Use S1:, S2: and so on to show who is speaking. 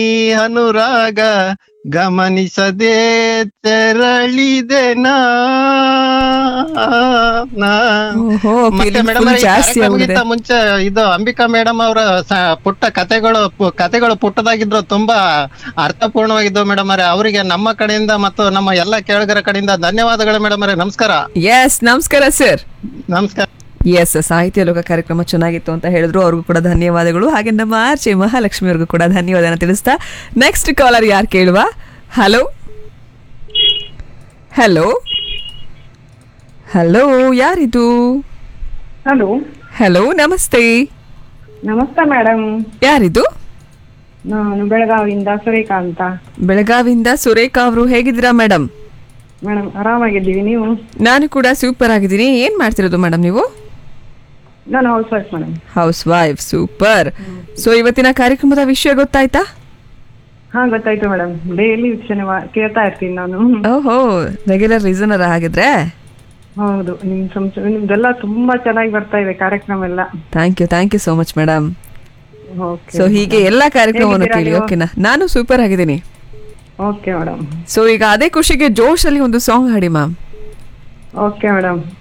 S1: ಈ ಅನುರಾಗ ಗಮನಿಸದೆ ತೆರಳಿದೆ ನಾ ನಾ.
S2: ಓಹೋ,
S1: ಮತ್ತೆ
S2: feeling
S1: ಮೇಡಮ್
S2: full ಜಾಸ್ತಿ ಆಗಿದೆ
S1: ಮುಂಚೆ ಇದು ಅಂಬಿಕಾ ಮೇಡಮ್ ಅವರ ಪುಟ್ಟ ಕತೆಗಳು ಪು- ಕತೆಗಳು ಪುಟ್ಟದಾಗಿದ್ರು ತುಂಬಾ ಅರ್ಥಪೂರ್ಣವಾಗಿದ್ದವು ಮೇಡಮ್ ಅವರೇ ಅವರಿಗೆ ನಮ್ಮ ಕಡೆಯಿಂದ ಮತ್ತು ನಮ್ಮ ಎಲ್ಲ ಕೇಳುಗರ ಕಡೆಯಿಂದ ಧನ್ಯವಾದಗಳು ಮೇಡಮ್ ಅವರೇ ನಮಸ್ಕಾರ
S2: ಎಸ್ ನಮಸ್ಕಾರ ಸರ್
S1: ನಮಸ್ಕಾರ
S2: ಎಸ್ ಸಾಹಿತ್ಯ ಲೋಕ ಕಾರ್ಯಕ್ರಮ ಚೆನ್ನಾಗಿತ್ತು ಅಂತ ಹೇಳಿದ್ರು ಅವ್ರಿಗೂ ಕೂಡ ಧನ್ಯವಾದಗಳು ಹಾಗೆ ನಮ್ಮ ಆರ್ಚೆ ಮಹಾಲಕ್ಷ್ಮಿ ಅವ್ರಿಗೂ ಕೂಡ ಧನ್ಯವಾದನ ತಿಳಿಸ್ತಾ ನೆಕ್ಸ್ಟ್ ಕಾಲರ್ ಯಾರು ಕೇಳುವ ಹಲೋ ಹಲೋ ಹಲೋ ಯಾರಿದು
S3: hello
S2: hello namaste
S3: namaste madam
S2: ಯಾರಿದು
S3: ನಾನು ಬೆಳಗಾವಿಯಿಂದ ಸುರೇಖಾ ಅಂತ
S2: ಬೆಳಗಾವಿಯಿಂದ ಸುರೇಖಾ ಅವರು ಹೇಗಿದ್ದೀರಾ ಮೇಡಮ್
S3: ಮೇಡಮ್ ಆರಾಮಾಗಿದ್ದೀವಿ ನೀವು
S2: ನಾನು ಕೂಡ ಸೂಪರ್ ಆಗಿದ್ದೀನಿ ಏನ್ ಮಾಡ್ತಿರೋದು ಮೇಡಮ್ ನೀವು
S3: ನಾನು house wife madam
S2: house wife super so ಇವತ್ತಿನ ಕಾರ್ಯಕ್ರಮದ ವಿಷಯ ಗೊತ್ತಾಯ್ತಾ
S3: ಹಾ ಗೊತ್ತಾಯ್ತು ಮೇಡಮ್ ಡೈಲಿ ವೀಕ್ಷಣೆ ಮಾ- ಕೇಳ್ತಾ ಇರ್ತೀನಿ ನಾನು
S2: ಓಹೋ ರೆಗ್ಯುಲರ್ ರೀಸನರ್ ಹಾಗಿದ್ರೆ
S3: ಹೌದು ನಿಮ್ ಸಂಸ ನಿಮ್ದೆಲ್ಲ ತುಂಬಾ ಚೆನ್ನಾಗಿ ಬರ್ತಾ ಇದೆ ಕಾರ್ಯಕ್ರಮ ಎಲ್ಲ
S2: thank you thank you so much madam
S3: okay
S2: so ಹೀಗೆ ಎಲ್ಲಾ ಕಾರ್ಯಕ್ರಮವನ್ನು
S3: ಹೇಗಿದ್ದೀರಾ
S2: ಕೇಳಿ
S3: ನೀವು?
S2: ಓಕೆನಾ ನಾನು ಸೂಪರ್ ಆಗಿದ್ದೀನಿ
S3: ಓಕೆ ಮೇಡಮ್
S2: ಸೊ ಈಗ ಅದೇ ಖುಷಿಗೆ ಜೋಶ್ ಅಲ್ಲಿ ಒಂದು ಸಾಂಗ್ ಹಾಡಿ ಮ್ಯಾಮ್
S3: ಓಕೆ ಮೇಡಮ್